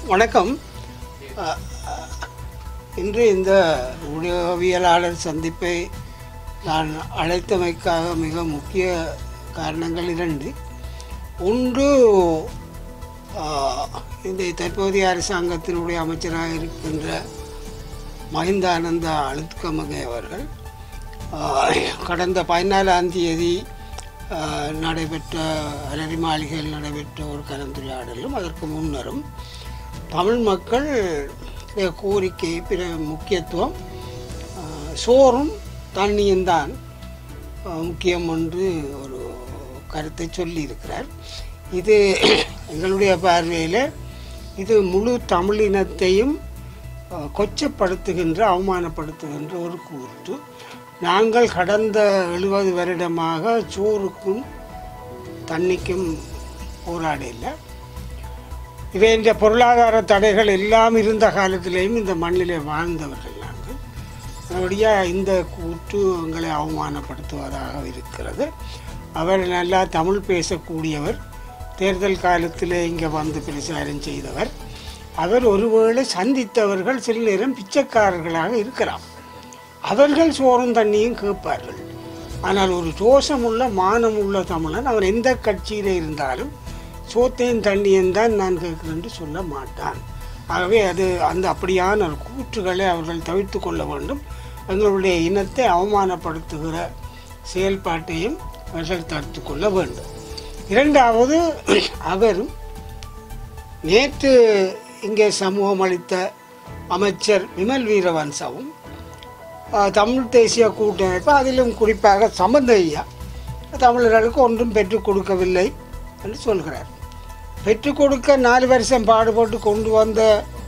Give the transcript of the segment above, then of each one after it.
வணக்கம் அஹ், அஹ், இன்று இந்த ஊடகவியலாளர் சந்திப்பை நான் அழைத்தமைக்காக மிக முக்கிய காரணங்கள் இரண்டு ஒன்று அஹ், இந்த தற்போதைய அரசாங்கத்தினுடைய அமைச்சராக இருக்கின்ற மஹிந்தானந்த அழுத்கமகே அவர்கள் அஹ், கடந்த பதினாலாம் தேதி அஹ், நடைபெற்ற அலரி மாளிகையில் நடைபெற்ற ஒரு கலந்துரையாடலும் அதற்கு முன்னரும் தமிழ் மக்கள் கோரிக்கை பிற முக்கியத்துவம் அஹ், சோறும் தண்ணியும் தான் அஹ், முக்கியம் என்று ஒரு கருத்தை சொல்லியிருக்கிறார் இது எங்களுடைய பார்வையில் இது முழு தமிழினத்தையும் அஹ், கொச்சப்படுத்துகின்ற அவமானப்படுத்துகின்ற ஒரு கூற்று நாங்கள் கடந்த எழுபது வருடமாக சோறுக்கும் தண்ணிக்கும் போராடல இவை இந்த பொருளாதார தடைகள் எல்லாம் இருந்த காலத்திலேயும் இந்த மண்ணிலே வாழ்ந்தவர்கள் நாங்கள் அதனுடைய இந்த கூற்று எங்களை அவமானப்படுத்துவதாக இருக்கிறது அவர் நல்லா தமிழ் பேசக்கூடியவர் தேர்தல் காலத்திலே இங்கே வந்து பிரச்சாரம் செய்தவர் அவர் ஒருவேளை சந்தித்தவர்கள் சில நேரம் பிச்சைக்காரர்களாக இருக்கலாம் அவர்கள் சோறும் தண்ணியும் கேட்பார்கள் ஆனால் ஒரு ரோஷமுள்ள மானமுள்ள தமிழன் அவன் எந்த கட்சியில் இருந்தாலும் சோத்தையும் தண்ணியும் தான் நான் கேட்கிறேன் சொல்ல மாட்டான் ஆகவே அது அந்த அப்படியான ஒரு கூற்றுகளை அவர்கள் தவிர்த்து கொள்ள வேண்டும் எங்களுடைய இனத்தை அவமானப்படுத்துகிற செயல்பாட்டையும் அவர்கள் தடுத்து கொள்ள வேண்டும் இரண்டாவது அவரும் நேற்று இங்கே சமூகம் அளித்த அமைச்சர் விமல் வீரவன்சவும் ஆஹ், தமிழ் தேசிய கூட்டமைப்பு அதிலும் குறிப்பாக சம்பந்த ஐயா தமிழர்களுக்கு ஒன்றும் பெற்றுக் கொடுக்கவில்லை என்று சொல்கிறார் பெற்றுக் கொடுக்க நாலு வருஷம் பாடுபட்டு கொண்டு வந்த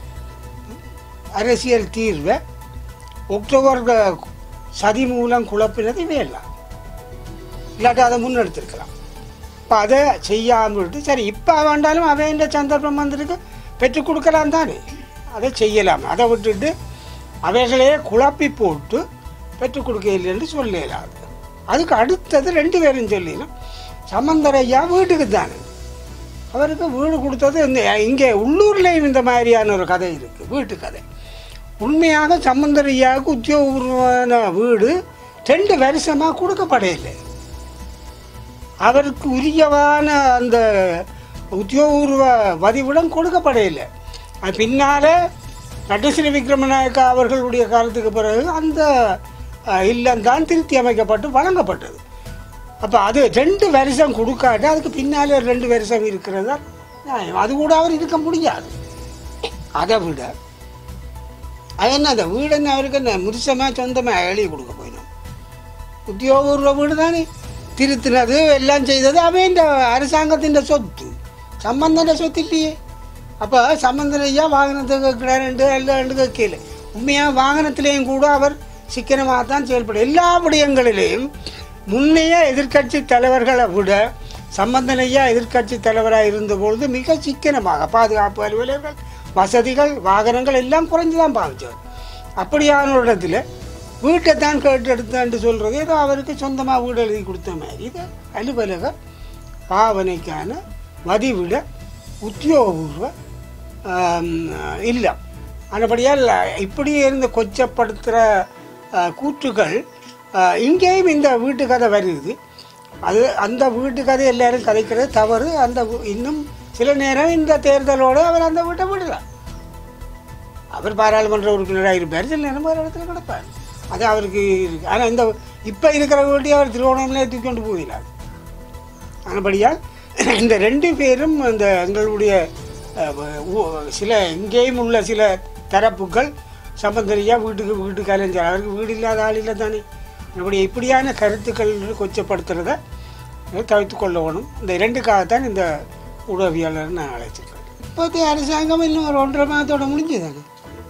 அரசியல் தீர்வை அக்டோபர் க- சதி மூலம் குழப்பினது வேலாம் இல்லாட்டி அதை முன்னெடுத்திருக்கலாம் இப்போ அதை செய்யாமல் விட்டு சரி இப்போ வேண்டாலும் அவன் இந்த சந்தர்ப்பம் வந்திருக்கு பெற்றுக் கொடுக்கலாம் தானே அதை செய்யலாம் அதை விட்டுட்டு அவைகளே குழப்பி போட்டு பெற்றுக் கொடுக்க இல்லைன்னு சொல்லலாம் அதுக்கு அடுத்தது ரெண்டு பேரும் சொல்லினோம் சம்பந்தர் ஐயா வீட்டுக்கு தானே அவருக்கு வீடு கொடுத்தது இந்த இங்கே உள்ளூர்லேயும் இந்த மாதிரியான ஒரு கதை இருக்குது வீட்டு கதை உண்மையாக சம்பந்தர் ஐயாவுக்கு உத்தியோகபூர்வமான வீடு ரெண்டு வருஷமாக கொடுக்கப்படையில்லை அவருக்கு உரியவான அந்த உத்தியோகபூர்வ வதிவிடம் கொடுக்கப்படையில்லை அது பின்னால நட்டசிரி விக்ரமநாயக்கா அவர்களுடைய காலத்துக்கு பிறகு அந்த அஹ், இல்லம்தான் திருத்தி அமைக்கப்பட்டு வழங்கப்பட்டது அப்போ அது ரெண்டு வருஷம் கொடுக்காட்டு அதுக்கு பின்னாலே ரெண்டு வருஷம் இருக்கிறதா நியாயம். அது கூட அவர் இருக்க முடியாது அதை விட அது என்ன அந்த வீடு என்ன அவருக்கு என்ன முருசமாக சொந்தமாக எழுதி கொடுக்க போயிடும் உத்தியோகபூர்வ வீடு தானே திருத்தினது எல்லாம் செய்தது அவன் இந்த அரசாங்கத்தின் சொத்து சம்பந்தன சொத்து இல்லையே அப்போ சம்பந்தன் ஐயா வாகனத்தை கேட்கிறார் ரெண்டு எல்லாம் ரெண்டு கேட்கல உண்மையாக வாகனத்திலேயும் கூட அவர் சிக்கனமாக தான் செயல்படும் எல்லா விடயங்களிலேயும் முன்னைய எதிர்க்கட்சி தலைவர்களை விட சம்பந்தன் ஐயா எதிர்க்கட்சி தலைவராக இருந்தபொழுது மிக சிக்கனமாக பாதுகாப்பு அலுவலர்கள் வசதிகள் வாகனங்கள் எல்லாம் குறைஞ்சு தான் பாவிச்சார் அப்படியான ஒரு இடத்துல வீட்டை தான் கேட்டு எடுத்தான்னு சொல்கிறது ஏதோ அவருக்கு சொந்தமாக வீடு எழுதி கொடுத்த மாதிரி இது அலுவலக பாவனைக்கான மதிவிட உத்தியோகபூர்வ ஆம், இல்லம் ஆனபடியால் இப்படி இருந்து கொச்சப்படுத்துகிற கூற்றுகள் ஆ, இங்கேயும் இந்த வீட்டு கதை வருது அது அந்த வீட்டு கதை எல்லாரும் கதைக்கிறது தவறு அந்த வீ- இன்னும் சில நேரம் இந்த தேர்தலோடு அவர் அந்த வீட்டை விடலாம் அவர் பாராளுமன்ற உறுப்பினராக இருப்பார் சில நேரம் வேறு இடத்துல கிடப்பார் அது அவருக்கு இருக்கு ஆனால் இந்த இப்போ இருக்கிற வீட்டையும் அவர் திருவோணமலை தூக்கி கொண்டு போகிறார் ஆனபடியால் இந்த ரெண்டு பேரும் இந்த எங்களுடைய அஹ், ஊ- சில இங்கேயும் உள்ள சில தரப்புகள் சம்பந்தரியா வீட்டுக்கு வீட்டு கலைஞர் அவருக்கு வீடு இல்லாத ஆள் இல்லை தானே நம்முடைய இப்படியான கருத்துக்கள் கொச்சப்படுத்துறத தவிர்த்து கொள்ள வேணும் இந்த இரண்டுக்காகத்தான் இந்த உதவியாளர் நான் அழைச்சிருக்கேன் இப்போதைய அரசாங்கம் இன்னும் ஒரு ஒன்றரை மாதத்தோட முடிஞ்சுதானே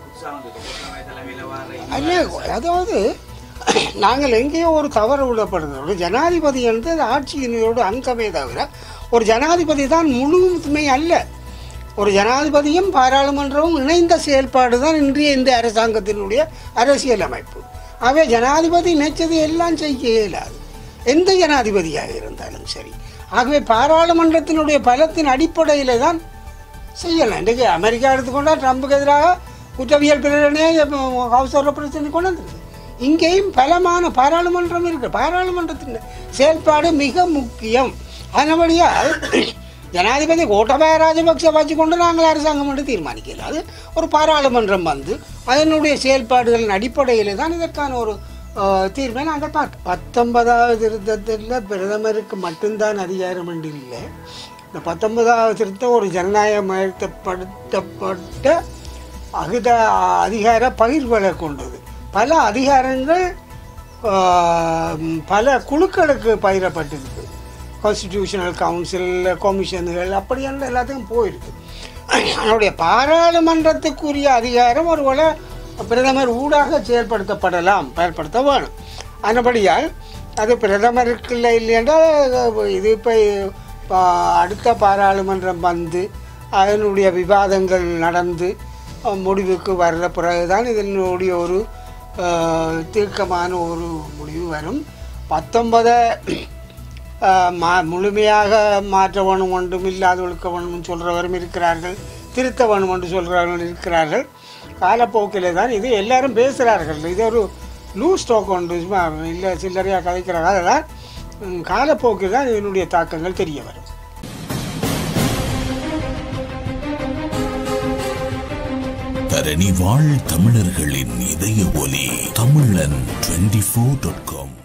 அல்ல அதாவது நாங்கள் எங்கேயோ ஒரு தவறு விடப்படுது ஒரு ஜனாதிபதி என்று அது ஆட்சியினரோட அங்கமே தவிர ஒரு ஜனாதிபதி தான் முழுமை அல்ல ஒரு ஜனாதிபதியும் பாராளுமன்றமும் இணைந்த செயல்பாடு தான் இன்றைய இந்த அரசாங்கத்தினுடைய அரசியல் அமைப்பு ஆகவே ஜனாதிபதி நினைச்சது எல்லாம் செய்ய இயலாது எந்த ஜனாதிபதியாக இருந்தாலும் சரி ஆகவே பாராளுமன்றத்தினுடைய பலத்தின் அடிப்படையில் தான் செய்யலாம் இன்றைக்கு அமெரிக்கா எடுத்துக்கொண்டா ட்ரம்புக்கு எதிராக குற்றவியல் பிரச்சனையை ஹவுஸ் ஆஃப் பிரச்சனை கொண்டு வந்துருக்கு இங்கேயும் பலமான பாராளுமன்றம் இருக்கு பாராளுமன்றத்தின் செயல்பாடு மிக முக்கியம் அதனபடியால் ஜனாதிபதி கோட்டபாய ராஜபக்ச வச்சுக்கொண்டு நாங்கள் அரசாங்கம் என்று தீர்மானிக்கல அது ஒரு பாராளுமன்றம் வந்து அதனுடைய செயல்பாடுகளின் அடிப்படையில் தான் இதற்கான ஒரு அஹ், தீர்வை நாங்கள் பார்க்க பத்தொன்பதாவது திருத்தத்தில் பிரதமருக்கு மட்டும்தான் அதிகாரம் என்று இல்லை இந்த பத்தொன்பதாவது திருத்தம் ஒரு ஜனநாயகமயப்படுத்தப்பட்ட அகித அதிகார பகிர்வுகளை கொண்டது பல அதிகாரங்கள் ஆஹ், பல குழுக்களுக்கு பகிரப்பட்டிருக்கு கான்ஸ்டிடியூஷனல் கவுன்சில் கமிஷன்கள் அப்படியான எல்லாத்துக்கும் போயிருக்கு அதனுடைய பாராளுமன்றத்துக்குரிய அதிகாரம் ஒருவேளை பிரதமர் ஊடாக செயல்படுத்தப்படலாம் பயன்படுத்த வேணும் அதன்படியால் அது பிரதமருக்கு இல்லை இல்லையென்றால் இது இப்போ அடுத்த பாராளுமன்றம் வந்து அதனுடைய விவாதங்கள் நடந்து அஹ், முடிவுக்கு வர்ற பிறகுதான் இதனுடைய ஒரு அஹ், தீர்க்கமான ஒரு முடிவு வரும் பத்தொன்பதை அஹ், மா முழுமையாக மாற்ற வேணும் ஒன்றும் இல்லாத ஒழுக்க வேணும்னு சொல்கிறவரும் இருக்கிறார்கள் திருத்த வேணும் என்று சொல்கிறவர்கள் இருக்கிறார்கள் காலப்போக்கில் தான் இது எல்லாரும் பேசுகிறார்கள் இது ஒரு லூஸ் ஸ்டாக் ஒன்று சும்மா இல்லை சில்லறையாக கதைக்கிறாங்க அதெல்லாம் ம், காலப்போக்கில் தான் இதனுடைய தாக்கங்கள் தெரிய வரும் தரணி வாழ் தமிழர்களின் இதய ஒலி தமிழன் டுவெண்டி ஃபோர் டாட் காம்